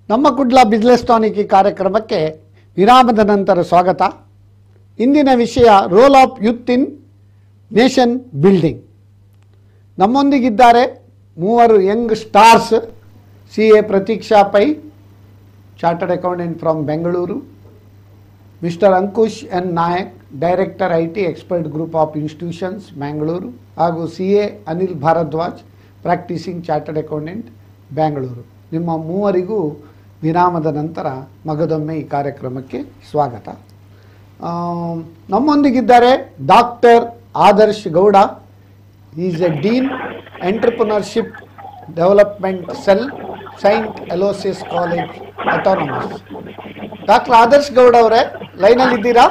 ನಮ್ಮ Kudla business tonic ಈ ಕಾರ್ಯಕ್ರಮಕ್ಕೆ ವಿರಾಮದ ನಂತರ ಸ್ವಾಗತ ಇಂದಿನ ವಿಷಯ role of youth in nation building ನಮ್ಮೊಂದಿಗಿದ್ದಾರೆ ಮೂವರು young stars C A Prateeksha Pai chartered accountant from Bengaluru mister Ankush N Nayak director I T expert group of institutions Bangalore ಹಾಗೂ C A Anil Bharadwaj practising chartered accountant Bangalore ನಿಮ್ಮ ಮೂವರಿಗೂ ವಿರಾಮದ ನಂತರ ಮಗದೊಮ್ಮೆ ಈ ಕಾರ್ಯಕ್ರಮಕ್ಕೆ ಸ್ವಾಗತ ಆಮ್, ನಮ್ಮೊಂದಿಗಿದ್ದಾರೆ doctor Adarsh Gowda is a dean entrepreneurship development cell saint Aloysius college autonomous doctor Adarsh Gowda ಅವರೇ ಲೈನಲ್ಲಿದ್ದೀರಾ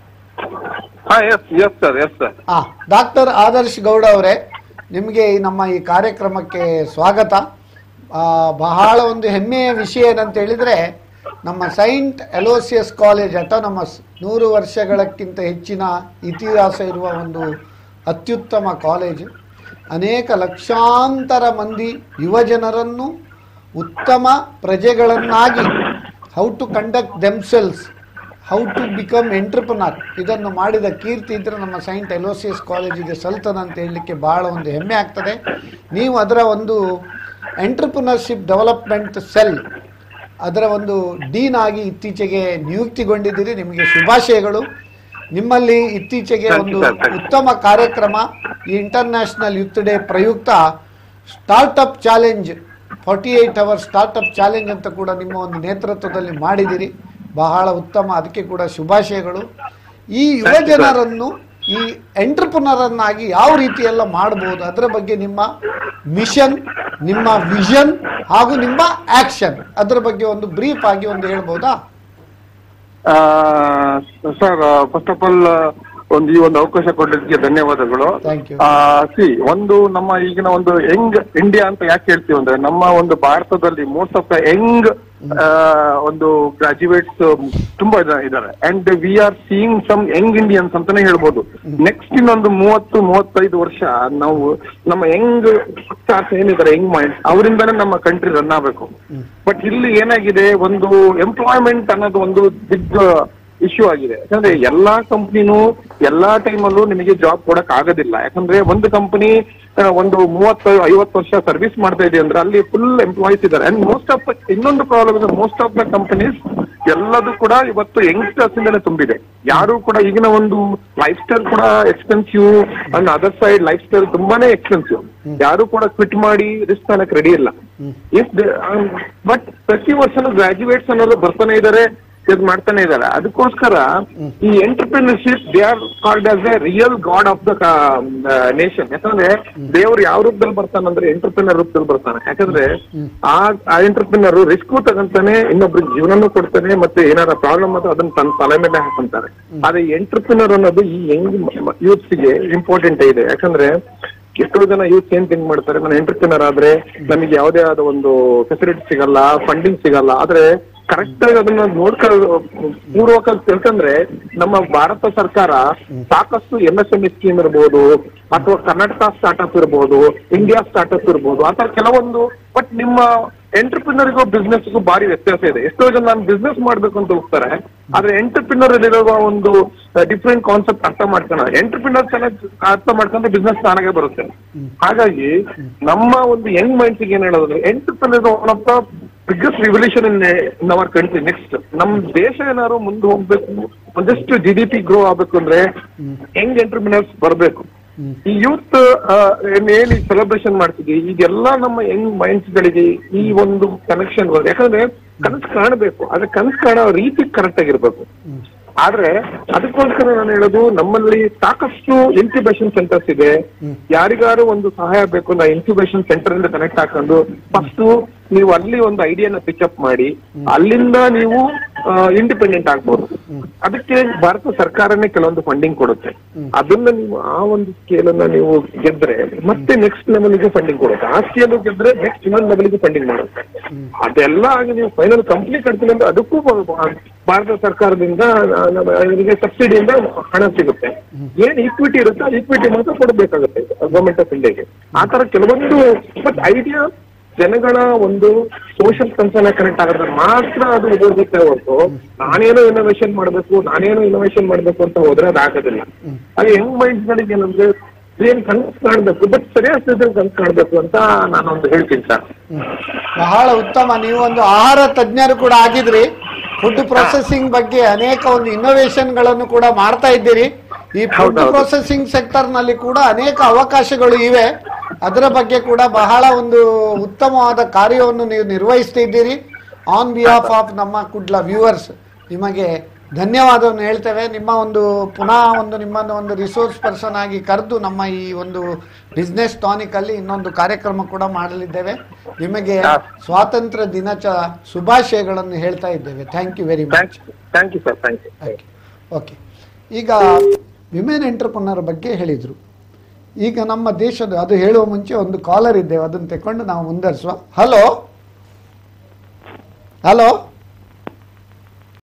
ಹಾ yes yes sir yes sir ಆ ಡಾಕ್ಟರ್ ಆದರ್ಶ್ ಗೌಡ ಅವರೇ ನಿಮಗೆ ಈ ನಮ್ಮ ಈ ಕಾರ್ಯಕ್ರಮಕ್ಕೆ ಸ್ವಾಗತ ಆ, ಬಹಳ ಒಂದು ಹೆಮ್ಮೆಯ ವಿಷಯ ಏನಂತ ಹೇಳಿದರೆ ನಮ್ಮ ಸೈಂಟ್ ಎಲೋಸಿಯಸ್ ಕಾಲೇಜ್ ಅಟಾನಮಸ್ ನೂರು ವರ್ಷಗಳಕ್ಕಿಂತ ಹೆಚ್ಚಿನ ಇತಿಹಾಸ ಇರುವ ಒಂದು ಅತ್ಯುತ್ತಮ ಕಾಲೇಜು ಅನೇಕ ಲಕ್ಷಾಂತರ ಮಂದಿ ಯುವಜನರನ್ನು ಉತ್ತಮ ಪ್ರಜೆಗಳನ್ನಾಗಿ how to conduct themselves how to become entrepreneur ಇದನ್ನು ಮಾಡಿದ ಕೀರ್ತಿ ಇದ್ರೆ ನಮ್ಮ ಸೈಂಟ್ ಎಲೋಸಿಯಸ್ ಕಾಲೇಜಿಗೆ ಸಲ್ತದ ಅಂತ ಹೇಳಲಿಕ್ಕೆ ಬಹಳ ಒಂದು ಹೆಮ್ಮೆ ಆಗ್ತದೆ ನೀವು ಅದರ ಒಂದು ಎಂಟ್ರಪ್ರಿನರ್ಶಿಪ್ ಡೆವಲಪ್ಮೆಂಟ್ ಸೆಲ್ ಅದರ ಒಂದು ಡೀನ್ ಆಗಿ ಇತ್ತೀಚೆಗೆ ನಿಯುಕ್ತಿಗೊಂಡಿದ್ದೀರಿ ನಿಮಗೆ ಶುಭಾಶಯಗಳು ನಿಮ್ಮಲ್ಲಿ ಇತ್ತೀಚೆಗೆ Thank ಒಂದು you, sir. Thank you. ಉತ್ತಮ ಕಾರ್ಯಕ್ರಮ ಈ ಇಂಟರ್ನ್ಯಾಷನಲ್ ಯೂತ್ ಡೇ ಪ್ರಯುಕ್ತ startup challenge forty eight hour startup challenge ಅಂತ ಕೂಡ ನಿಮ್ಮ ಒಂದು ನೇತೃತ್ವದಲ್ಲಿ ಮಾಡಿದಿರಿ ಬಹಳ ಉತ್ತಮ ಅದಕ್ಕೆ ಕೂಡ ಶುಭಾಶಯಗಳು ಈ ಯುವ Thank you, sir. ಜನರನ್ನು ಈ ಎಂಟರ್ಪ್ರನರನ್ನಾಗಿ ಯಾವ ರೀತಿಯೆಲ್ಲ ಮಾಡಬಹುದು ಅದರ ಬಗ್ಗೆ ನಿಮ್ಮ ಮಿಷನ್ ನಿಮ್ಮ ವಿಷನ್ ಹಾಗೂ ನಿಮ್ಮ ಆಕ್ಷನ್ ಅದರ ಬಗ್ಗೆ ಒಂದು ಬ್ರೀಫ್ ಆಗಿ ಒಂದು ಹೇಳ್ಬೋದಾ ಸರ್ ಫಸ್ಟ್ ಆಫ್ ಆಲ್ ಒಂದು ಈ ಒಂದು ಅವಕಾಶ ಕೊಟ್ಟಿದ್ದಕ್ಕೆ ಧನ್ಯವಾದಗಳು Thank you. ಸಿ ಒಂದು ನಮ್ಮ ಈಗಿನ ಒಂದು ಯಂಗ್ ಇಂಡಿಯಾ ಅಂತ ಯಾಕೆ ಹೇಳ್ತೀವಿ ಅಂದ್ರೆ ನಮ್ಮ ಒಂದು ಭಾರತದಲ್ಲಿ ಮೋಸ್ಟ್ ಆಫ್ ದ ಯಂಗ್ ಒಂದು ಗ್ರಾಜುಯೇಟ್ಸ್ ತುಂಬಾ ಜನ ಇದ್ದಾರೆ and we are seeing some young Indians ಅಂತಾನೆ ಹೇಳ್ಬೋದು ನೆಕ್ಸ್ಟ್ ಇನ್ನೊಂದು ಮೂವತ್ತು ಮೂವತ್ತೈದು ವರ್ಷ ನಾವು ನಮ್ಮ ಯಂಗ್ ಸ್ಟಾರ್ಸ್ ಏನಿದ್ದಾರೆ ಯಂಗ್ ಮೈಂಡ್ ಅವರಿಂದಾನೇ ನಮ್ಮ ಕಂಟ್ರಿ ರನ್ ಆಗಬೇಕು ಬಟ್ ಇಲ್ಲಿ ಏನಾಗಿದೆ ಒಂದು ಎಂಪ್ಲಾಯ್ಮೆಂಟ್ ಅನ್ನೋದು ಒಂದು ಬಿಗ್ ಇಶ್ಯೂ ಆಗಿದೆ ಯಾಕಂದ್ರೆ ಎಲ್ಲಾ ಕಂಪ್ನಿನೂ ಎಲ್ಲಾ ಟೈಮಲ್ಲೂ ನಿಮಗೆ ಜಾಬ್ ಕೊಡಕ್ ಆಗೋದಿಲ್ಲ ಯಾಕಂದ್ರೆ ಒಂದು ಕಂಪನಿ ಒಂದು ಮೂವತ್ತು ಐವತ್ತು ವರ್ಷ ಸರ್ವಿಸ್ ಮಾಡ್ತಾ ಇದೆ ಅಂದ್ರೆ ಅಲ್ಲಿ ಫುಲ್ ಎಂಪ್ಲಾಯೀಸ್ ಇದ್ದಾರೆ ಅಂಡ್ ಮೋಸ್ಟ್ ಆಫ್ ಇನ್ನೊಂದು ಪ್ರಾಬ್ಲಮ್ ಇದೆ ಮೋಸ್ಟ್ ಆಫ್ ದ ಕಂಪನೀಸ್ ಎಲ್ಲದೂ ಕೂಡ ಇವತ್ತು ಯಂಗ್ಸ್ಟರ್ಸ್ ಇಂದಲೇ ತುಂಬಿದೆ ಯಾರು ಕೂಡ ಈಗಿನ ಒಂದು ಲೈಫ್ ಸ್ಟೈಲ್ ಕೂಡ expensive and other side lifestyle ತುಂಬಾನೇ ಎಕ್ಸ್ಪೆನ್ಸಿವ್ ಯಾರು ಕೂಡ ಕ್ವಿಟ್ ಮಾಡಿ ರಿಸ್ಕ್ ಅನ್ನಕ್ ರೆಡಿ ಇಲ್ಲ ಇಫ್ ಬಟ್ ಪ್ರತಿ ವರ್ಷನೂ ಗ್ರಾಜುಯೇಟ್ಸ್ ಅನ್ನೋದು ಬರ್ತಾನೆ ಇದ್ದಾರೆ ಇದು ಮಾಡ್ತಾನೆ ಇದ್ದಾರೆ ಅದಕ್ಕೋಸ್ಕರ ಈ entrepreneurship they are called as a real god of the nation ಯಾಕಂದ್ರೆ ದೇವ್ರು ಯಾವ ರೂಪದಲ್ಲಿ ಬರ್ತಾನಂದ್ರೆ ಎಂಟರ್ಪ್ರಿನರ್ ರೂಪದಲ್ಲಿ ಬರ್ತಾನೆ ಯಾಕಂದ್ರೆ ಆ ಆ ಎಂಟರ್ಪ್ರಿನರ್ ರಿಸ್ಕ್ ತಗೊಂತಾನೆ ಇನ್ನೊಬ್ರಿಗೆ ಜೀವನನೂ ಕೊಡ್ತಾನೆ ಮತ್ತೆ ಏನಾರ ಪ್ರಾಬ್ಲಮ್ ಆದ್ರೆ ಅದನ್ನ ತನ್ನ ತಲೆ ಮೇಲೆ ಹಾಕೊಂತಾರೆ ಆದ್ರೆ ಎಂಟರ್ಪ್ರಿನರ್ ಅನ್ನೋದು ಈ ಯಂಗ್ ಯೂತ್ಸ್ ಗೆ ಇಂಪಾರ್ಟೆಂಟ್ ಇದೆ ಯಾಕಂದ್ರೆ ಎಷ್ಟೋ ಜನ ಯೂತ್ ಏನ್ ಥಿಂಕ್ ಮಾಡ್ತಾರೆ ನಾನು ಎಂಟರ್ಪ್ರಿನರ್ ಆದ್ರೆ ನನಗೆ ಯಾವುದೇ ಆದ ಒಂದು ಫೆಸಿಲಿಟಿ ಸಿಗಲ್ಲ ಫಂಡಿಂಗ್ ಸಿಗಲ್ಲ ಆದ್ರೆ ಕರೆಕ್ಟ್ ಆಗಿ ಅದನ್ನ ನೋಡ್ಕೊ ಪೂರ್ವಕ ತಿಳ್ಕಂದ್ರೆ ನಮ್ಮ ಭಾರತ ಸರ್ಕಾರ ಸಾಕಷ್ಟು M S M E scheme ಇರ್ಬೋದು ಅಥವಾ ಕರ್ನಾಟಕ ಸ್ಟಾರ್ಟ್ಅಪ್ ಇರ್ಬೋದು ಇಂಡಿಯಾ ಸ್ಟಾರ್ಟ್ಅಪ್ ಇರ್ಬೋದು ಅಥವಾ ಕೆಲವೊಂದು ಬಟ್ ನಿಮ್ಮ ಎಂಟರ್ಪ್ರಿನರ್ಗೂ ಬಿಸ್ನೆಸ್ಗೂ ಭಾರಿ ವ್ಯತ್ಯಾಸ ಇದೆ ಎಷ್ಟೋ ಜನ ನಾನು ಬಿಸ್ನೆಸ್ ಮಾಡ್ಬೇಕು ಅಂತ ಹೋಗ್ತಾರೆ ಆದ್ರೆ ಎಂಟರ್ಪ್ರಿನರ್ ಇರುವ ಒಂದು ಡಿಫ್ರೆಂಟ್ ಕಾನ್ಸೆಪ್ಟ್ ಅರ್ಥ ಮಾಡ್ಕೊಳ್ಳೋಣ ಎಂಟರ್ಪ್ರಿನರ್ ಚೆನ್ನಾಗಿ ಅರ್ಥ ಮಾಡ್ಕೊಂಡ್ರೆ ಬಿಸ್ನೆಸ್ ತಾನಾಗೆ ಬರುತ್ತೆ ಹಾಗಾಗಿ ನಮ್ಮ ಒಂದು ಯಂಗ್ ಮೈಂಡ್ಸ್ ಏನ್ ಹೇಳೋದ್ರೆ entrepreneur one of the biggest revolution in in our country next ನಮ್ ದೇಶ ಏನಾದ್ರು ಮುಂದೆ ಹೋಗ್ಬೇಕು ಒಂದಷ್ಟು ಜಿ ಡಿ ಪಿ ಗ್ರೋ ಆಗ್ಬೇಕು ಅಂದ್ರೆ ಯಂಗ್ ಎಂಟರ್ಪ್ರಿನರ್ಸ್ ಬರಬೇಕು ಈ ಯೂತ್ ಏನ್ ಈ ಸೆಲೆಬ್ರೇಷನ್ ಮಾಡ್ತಿದ್ವಿ ಈಗೆಲ್ಲ ನಮ್ಮ ಯಂಗ್ ಮೈಂಡ್ಸ್ ಗಳಿಗೆ ಈ ಒಂದು ಕನೆಕ್ಷನ್ ಯಾಕಂದ್ರೆ ಕನಸು ಕಾಣಬೇಕು ಆದ್ರೆ ಕನಸು ಕಾಣೋ ರೀತಿ ಕರೆಕ್ಟ್ ಆಗಿರ್ಬೇಕು ಆದ್ರೆ ಅದಕ್ಕೋಸ್ಕರ ನಾನು ಹೇಳೋದು ನಮ್ಮಲ್ಲಿ ಸಾಕಷ್ಟು ಇನ್ಕ್ಯುಬೇಷನ್ ಸೆಂಟರ್ಸ್ ಇದೆ ಯಾರಿಗಾರು ಒಂದು ಸಹಾಯ ಬೇಕು ನಾ ಇನ್ಕ್ಯುಬೇಷನ್ ಸೆಂಟರ್ ಇಂದ ಕನೆಕ್ಟ್ ಹಾಕೊಂಡು ಫಸ್ಟ್ ನೀವು ಅಲ್ಲಿ ಒಂದು ಐಡಿಯಾನ ಪಿಕಪ್ ಮಾಡಿ ಅಲ್ಲಿಂದ ನೀವು ಇಂಡಿಪೆಂಡೆಂಟ್ ಆಗ್ಬೋದು ಅದಕ್ಕೆ ಭಾರತ ಸರ್ಕಾರನೇ ಕೆಲವೊಂದು ಫಂಡಿಂಗ್ ಕೊಡುತ್ತೆ ಅದನ್ನ ನೀವು ಆ ಒಂದು ಸ್ಕೇಲ್ ಅನ್ನ ನೀವು ಗೆದ್ರೆ ಮತ್ತೆ ನೆಕ್ಸ್ಟ್ ಲೆವೆಲ್ಗೆ ಫಂಡಿಂಗ್ ಕೊಡುತ್ತೆ ಆ ಸ್ಕೇಲ್ ಗೆದ್ರೆ ನೆಕ್ಸ್ಟ್ ಇನ್ನೊಂದು ಲೆವೆಲ್ಗೆ ಫಂಡಿಂಗ್ ಮಾಡುತ್ತೆ ಅದೆಲ್ಲ ಆಗಿ ನೀವು ಫೈನಲ್ ಕಂಪ್ನಿ ಕಟ್ತೀನಿ ಅಂದ್ರೆ ಅದಕ್ಕೂ ಬ- ಬ- ಭಾರತ ಸರ್ಕಾರದಿಂದ ಆ, ನಮ್ಮ ಇವರಿಗೆ ಸಬ್ಸಿಡಿಯಿಂದ ಹಣ ಸಿಗುತ್ತೆ ಏನ್ ಈಕ್ವಿಟಿ ಇರುತ್ತೆ ಆ ಈಕ್ವಿಟಿ ಮಾತ್ರ ಕೊಡಬೇಕಾಗುತ್ತೆ ಗವರ್ಮೆಂಟ್ ಆಫ್ ಇಂಡಿಯಾಗೆ ಆ ತರ ಕೆಲವೊಂದು ಬಟ್ ಐಡಿಯಾ ಜನಗಳ ಒಂದು ಸೋಷಿಯಲ್ ಕನ್ಸರ್ನ್ ಕನೆಕ್ಟ್ ಆಗಿದ್ರೆ ಮಾತ್ರ ಅದು ಹೋಗುತ್ತೆ ಹೊರತು ನಾನೇನೋ ಇನೋವೇಷನ್ ಮಾಡ್ಬೇಕು ನಾನೇನೋ ಇನೋವೇಷನ್ ಮಾಡ್ಬೇಕು ಅಂತ ಹೋದ್ರೆ ಅದು ಆಗೋದಿಲ್ಲ ಹಾಗೆ ಯಂಗ್ ಮೈಂಡ್ಸ್ ಗಳಿಗೆ ಏನಂದ್ರೆ ಏನ್ ಕನಸು ಕಾಣ್ಬೇಕು ಬಟ್ ಸರಿಯಾದ ರೀತಿಯಲ್ಲಿ ಕನಸು ಕಾಣ್ಬೇಕು ಅಂತ ನಾನೊಂದು ಹೇಳ್ತೀನಿ ಸರ್ ಬಹಳ ಉತ್ತಮ ನೀವು ಒಂದು ಆಹಾರ ತಜ್ಞರು ಕೂಡ ಆಗಿದ್ರಿ ಫುಡ್ ಪ್ರೊಸೆಸಿಂಗ್ ಬಗ್ಗೆ ಅನೇಕ ಒಂದು ಇನ್ನೋವೇಷನ್ ಗಳನ್ನು ಕೂಡ ಮಾಡ್ತಾ ಇದ್ದೀರಿ ಈ ಫುಡ್ ಹೌದೌದು. ಪ್ರೊಸೆಸಿಂಗ್ ಸೆಕ್ಟರ್ ನಲ್ಲಿ ಕೂಡ ಅನೇಕ ಅವಕಾಶಗಳು ಇವೆ ಅದರ ಬಗ್ಗೆ ಕೂಡ ಬಹಳ ಒಂದು ಉತ್ತಮವಾದ ಕಾರ್ಯವನ್ನು ನೀವು ನಿರ್ವಹಿಸ್ತಿದ್ದೀರಿ ಆನ್ ಬಿಹಾಫ್ ಆಫ್ ನಮ್ಮ ಕುಡ್ಲ ವ್ಯೂವರ್ಸ್ ನಿಮಗೆ ಧನ್ಯವಾದವನ್ನು ಹೇಳ್ತೇವೆ ನಿಮ್ಮ ಒಂದು ಪುನಃ ಒಂದು ನಿಮ್ಮನ್ನು ಒಂದು ರಿಸೋರ್ಸ್ ಪರ್ಸನ್ ಆಗಿ ಕರೆದು ನಮ್ಮ ಈ ಒಂದು ಬಿಸ್ನೆಸ್ ಟಾನಿಕ್ ಅಲ್ಲಿ ಇನ್ನೊಂದು ಕಾರ್ಯಕ್ರಮ ಕೂಡ ಮಾಡಲಿದ್ದೇವೆ ನಿಮಗೆ ಹಾ. ಸ್ವಾತಂತ್ರ್ಯ ದಿನಚ ಶುಭಾಶಯಗಳನ್ನು ಹೇಳ್ತಾ ಇದ್ದೇವೆ thank you very much thank thank you sir thank you okay ಈಗ ವಿಮೆನ್ ಎಂಟರ್ಪ್ರನರ್ ಬಗ್ಗೆ ಹೇಳಿದರು ಈಗ ನಮ್ಮ ದೇಶದ ಅದು ಹೇಳುವ ಮುಂಚೆ ಒಂದು ಕಾಲರ್ ಇದ್ದೇವೆ ಅದನ್ನು ತಕೊಂಡು ನಾವು ಮುಂದುವರಿಸುವ ಹಲೋ ಹಲೋ